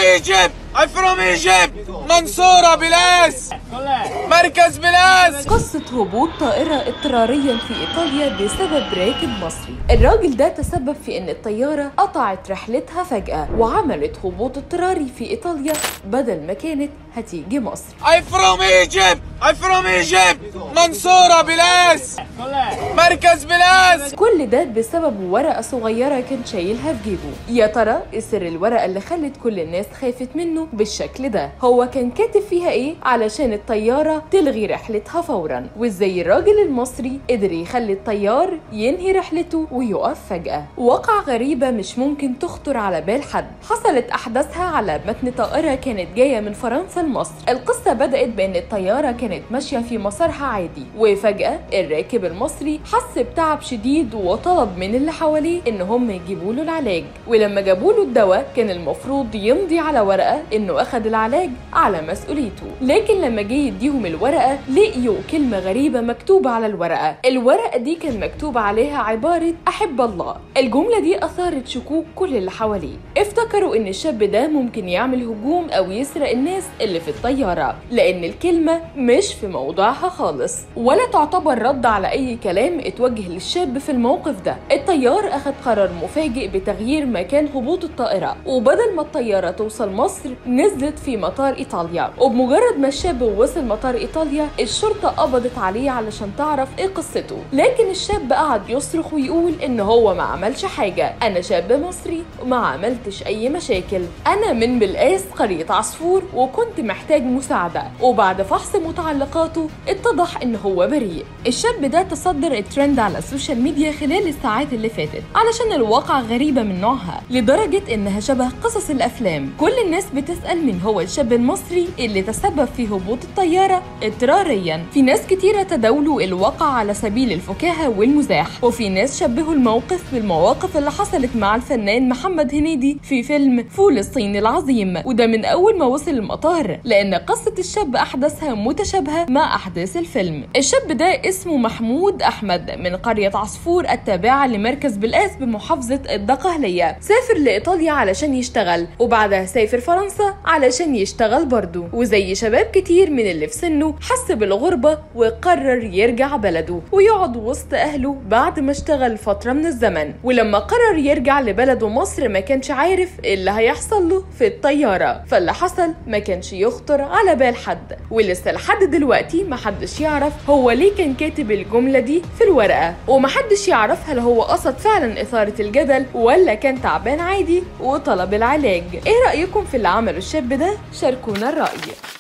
Egypt I'm from Egypt منصورة بلاس مركز بلاس قصة هبوط طائرة اضطراريا في إيطاليا بسبب راكب مصري الراجل ده تسبب في أن الطيارة قطعت رحلتها فجأة وعملت هبوط اضطراري في إيطاليا بدل ما كانت هتيجي مصر I'm from Egypt I'm from Egypt منصورة بلاس مركز بلاس كل ده بسبب ورقة صغيرة كان شايلها في جيبه يا ترى إيه سر الورقة اللي خلت كل الناس خافت منه بالشكل ده هو كان كاتب فيها ايه علشان الطيارة تلغي رحلتها فورا وازاي الراجل المصري قدر يخلي الطيار ينهي رحلته ويقف فجأة واقع غريبة مش ممكن تخطر على بال حد حصلت أحداثها على متن طائرة كانت جاية من فرنسا لمصر القصة بدأت بأن الطيارة كانت ماشية في مسارها عادي وفجأة الراكب المصري حس بتعب شديد وطلب من اللي حواليه ان هم يجيبوا له العلاج ولما جابوا له الدواء كان المفروض يمضي على ورقة انه اخذ العلاج على مسؤوليته لكن لما جه يديهم الورقة لقيوا كلمة غريبة مكتوبة على الورقة الورقة دي كان مكتوب عليها عبارة أحب الله الجملة دي أثارت شكوك كل اللي حواليه افتكروا ان الشاب ده ممكن يعمل هجوم او يسرق الناس اللي في الطيارة لان الكلمة مش في موضوعها خالص ولا تعتبر رد على اي كلام اتوجه للشاب في الموقف ده الطيار اخذ قرار مفاجئ بتغيير مكان هبوط الطائرة وبدل ما الطيارة توصل مصر نزلت في مطار ايطاليا وبمجرد ما الشاب وصل مطار ايطاليا الشرطة قبضت عليه علشان تعرف ايه قصته لكن الشاب قعد يصرخ ويقول ان هو ما عملش حاجة انا شاب مصري وما عملتش اي مشاكل انا من بلقاس قرية عصفور وكنت محتاج مساعدة وبعد فحص متعلقاته اتضح ان هو بريء الشاب ده تصدر الترند على السوشيال ميديا خلال الساعات اللي فاتت علشان الواقع غريبة من نوعها لدرجة انها شبه قصص الافلام كل الناس بتسأل مين هو الشاب المصري اللي تسبب في هبوط الطيارة اضطراريا في ناس كتيرة تداولوا الواقع على سبيل الفكاهة والمزاح وفي ناس شبهوا الموقف بالمواقف اللي حصلت مع الفنان محمد هنيدي في فيلم فول الصين العظيم وده من اول ما وصل المطار لان قصة الشاب احداثها متشابهة مع احداث الفيلم الشاب ده اسمه محمود احمد من قرية عصفور التابعة لمركز بلقاس بمحافظة الدقهلية سافر لايطاليا علشان يشتغل وبعدها سافر فرنسا علشان يشتغل برضه وزي شباب كتير من اللي في سنه حس بالغربة وقرر يرجع بلده ويقعد وسط اهله بعد ما اشتغل فترة من الزمن ولما قرر يرجع لبلده مصر ما كانش عارف إيه اللي هيحصل له في الطيارة فاللي حصل ما كانش يخطر على بال حد ولسه لحد دلوقتي محدش يعرف هو ليه كان كاتب الجملة دي في الورقة ومحدش يعرف هل هو قصد فعلا إثارة الجدل ولا كان تعبان عادي وطلب العلاج ايه رأيكم في اللي عمله الشاب ده شاركونا الرأي